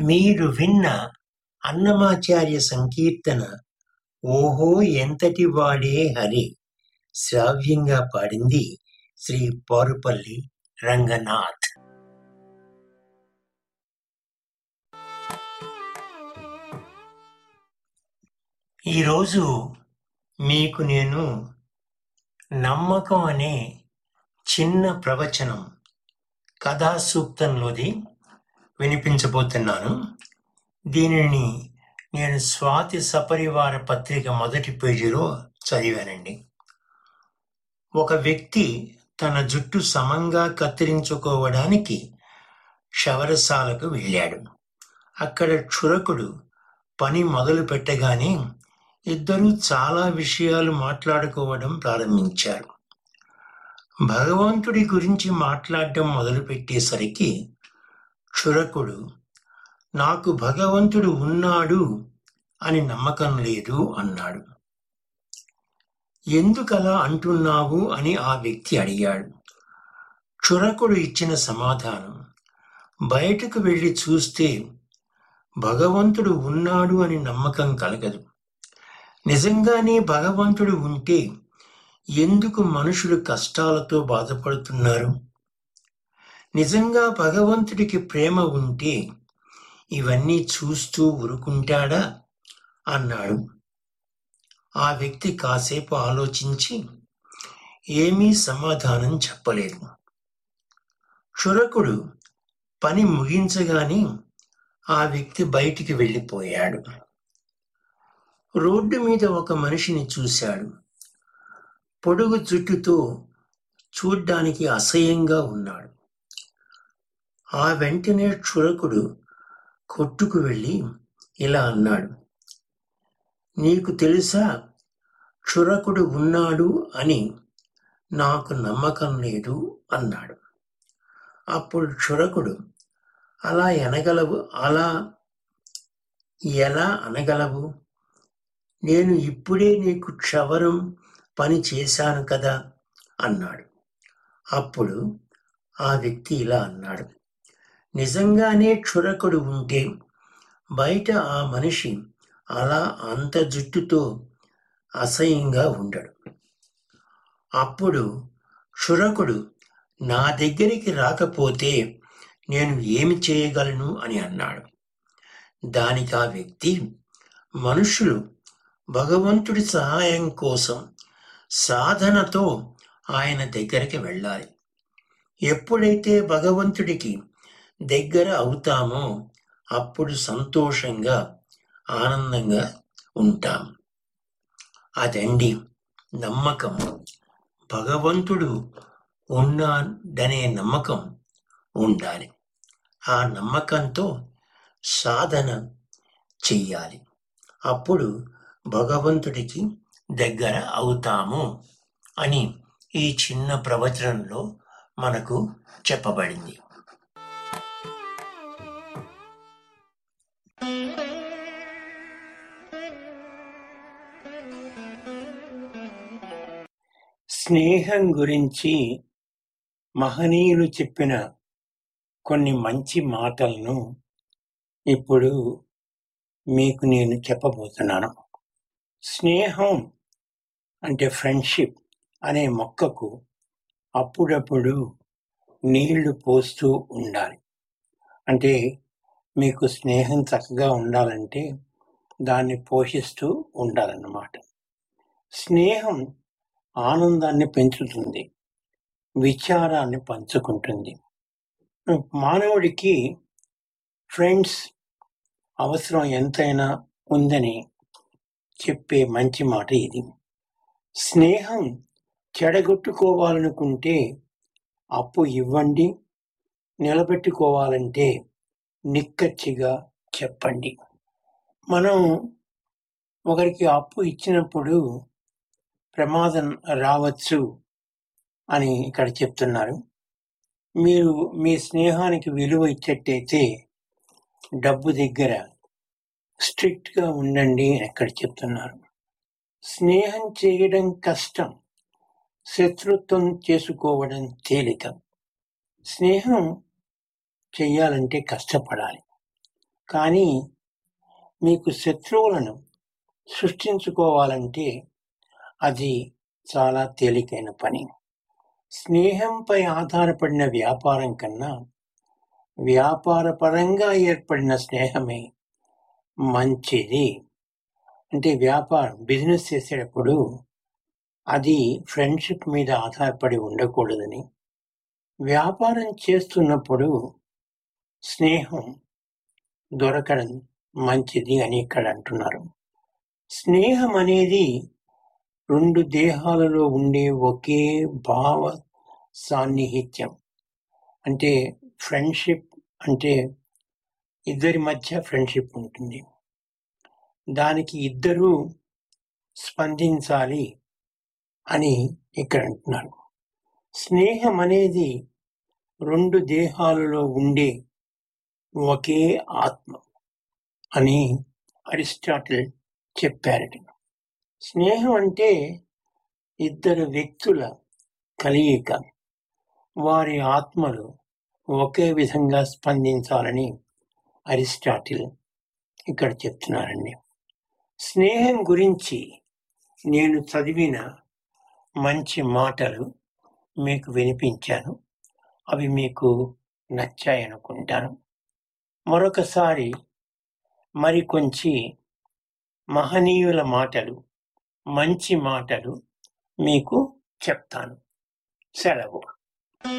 మీరు విన్న అన్నమాచార్య సంకీర్తన ఓహో ఎంతటి వాడే హరి శ్రావ్యంగా పాడింది శ్రీ పారుపల్లి రంగనాథ్ ఈరోజు మీకు నేను నమ్మకం అనే చిన్న ప్రవచనం కథా సూక్తంలోది వినిపించబోతున్నాను దీనిని నేను స్వాతి సపరివార పత్రిక మొదటి పేజీలో చదివానండి ఒక వ్యక్తి తన జుట్టు సమంగా కత్తిరించుకోవడానికి క్షవరశాలకు వెళ్ళాడు అక్కడ క్షురకుడు పని మొదలు పెట్టగానే ఇద్దరూ చాలా విషయాలు మాట్లాడుకోవడం ప్రారంభించారు భగవంతుడి గురించి మాట్లాడడం మొదలుపెట్టేసరికి క్షురకుడు నాకు భగవంతుడు ఉన్నాడు అని నమ్మకం లేదు అన్నాడు ఎందుకలా అంటున్నావు అని ఆ వ్యక్తి అడిగాడు క్షురకుడు ఇచ్చిన సమాధానం బయటకు వెళ్ళి చూస్తే భగవంతుడు ఉన్నాడు అని నమ్మకం కలగదు నిజంగానే భగవంతుడు ఉంటే ఎందుకు మనుషులు కష్టాలతో బాధపడుతున్నారు నిజంగా భగవంతుడికి ప్రేమ ఉంటే ఇవన్నీ చూస్తూ ఊరుకుంటాడా అన్నాడు ఆ వ్యక్తి కాసేపు ఆలోచించి ఏమీ సమాధానం చెప్పలేదు క్షురకుడు పని ముగించగానే ఆ వ్యక్తి బయటికి వెళ్ళిపోయాడు రోడ్డు మీద ఒక మనిషిని చూశాడు పొడుగు జుట్టుతో చూడ్డానికి అసహ్యంగా ఉన్నాడు ఆ వెంటనే క్షురకుడు కొట్టుకు వెళ్ళి ఇలా అన్నాడు నీకు తెలుసా క్షురకుడు ఉన్నాడు అని నాకు నమ్మకం లేదు అన్నాడు అప్పుడు క్షురకుడు అలా ఎనగలవు అలా ఎలా అనగలవు నేను ఇప్పుడే నీకు క్షవరం పని చేశాను కదా అన్నాడు అప్పుడు ఆ వ్యక్తి ఇలా అన్నాడు నిజంగానే క్షురకుడు ఉంటే బయట ఆ మనిషి అలా అంత జుట్టుతో అసహ్యంగా ఉండడు అప్పుడు క్షురకుడు నా దగ్గరికి రాకపోతే నేను ఏమి చేయగలను అని అన్నాడు దానికి ఆ వ్యక్తి మనుషులు భగవంతుడి సహాయం కోసం సాధనతో ఆయన దగ్గరికి వెళ్ళాలి ఎప్పుడైతే భగవంతుడికి దగ్గర అవుతామో అప్పుడు సంతోషంగా ఆనందంగా ఉంటాం అదండి నమ్మకం భగవంతుడు ఉన్నాడనే నమ్మకం ఉండాలి ఆ నమ్మకంతో సాధన చెయ్యాలి అప్పుడు భగవంతుడికి దగ్గర అవుతాము అని ఈ చిన్న ప్రవచనంలో మనకు చెప్పబడింది స్నేహం గురించి మహనీయులు చెప్పిన కొన్ని మంచి మాటలను ఇప్పుడు మీకు నేను చెప్పబోతున్నాను స్నేహం అంటే ఫ్రెండ్షిప్ అనే మొక్కకు అప్పుడప్పుడు నీళ్లు పోస్తూ ఉండాలి అంటే మీకు స్నేహం చక్కగా ఉండాలంటే దాన్ని పోషిస్తూ ఉండాలన్నమాట స్నేహం ఆనందాన్ని పెంచుతుంది విచారాన్ని పంచుకుంటుంది మానవుడికి ఫ్రెండ్స్ అవసరం ఎంతైనా ఉందని చెప్పే మంచి మాట ఇది స్నేహం చెడగొట్టుకోవాలనుకుంటే అప్పు ఇవ్వండి నిలబెట్టుకోవాలంటే నిక్కచ్చిగా చెప్పండి మనం ఒకరికి అప్పు ఇచ్చినప్పుడు ప్రమాదం రావచ్చు అని ఇక్కడ చెప్తున్నారు మీరు మీ స్నేహానికి విలువ ఇచ్చేట్టయితే డబ్బు దగ్గర స్ట్రిక్ట్ గా ఉండండి అని ఇక్కడ చెప్తున్నారు స్నేహం చేయడం కష్టం శత్రుత్వం చేసుకోవడం తేలిక స్నేహం చెయ్యాలంటే కష్టపడాలి కానీ మీకు శత్రువులను సృష్టించుకోవాలంటే అది చాలా తేలికైన పని స్నేహంపై ఆధారపడిన వ్యాపారం కన్నా వ్యాపార పరంగా ఏర్పడిన స్నేహమే మంచిది అంటే వ్యాపారం బిజినెస్ చేసేటప్పుడు అది ఫ్రెండ్షిప్ మీద ఆధారపడి ఉండకూడదని వ్యాపారం చేస్తున్నప్పుడు స్నేహం దొరకడం మంచిది అని ఇక్కడ అంటున్నారు స్నేహం అనేది రెండు దేహాలలో ఉండే ఒకే భావ సాన్నిహిత్యం అంటే ఫ్రెండ్షిప్ అంటే ఇద్దరి మధ్య ఫ్రెండ్షిప్ ఉంటుంది దానికి ఇద్దరూ స్పందించాలి అని ఇక్కడ అంటున్నారు స్నేహం అనేది రెండు దేహాలలో ఉండే ఒకే ఆత్మ అని అరిస్టాటిల్ చెప్పారట స్నేహం అంటే ఇద్దరు వ్యక్తుల కలయిక వారి ఆత్మలు ఒకే విధంగా స్పందించాలని అరిస్టాటిల్ ఇక్కడ చెప్తున్నారండి స్నేహం గురించి నేను చదివిన మంచి మాటలు మీకు వినిపించాను అవి మీకు నచ్చాయనుకుంటాను మరొకసారి మరి కొంచెం మహనీయుల మాటలు మంచి మాటలు మీకు చెప్తాను సెలవు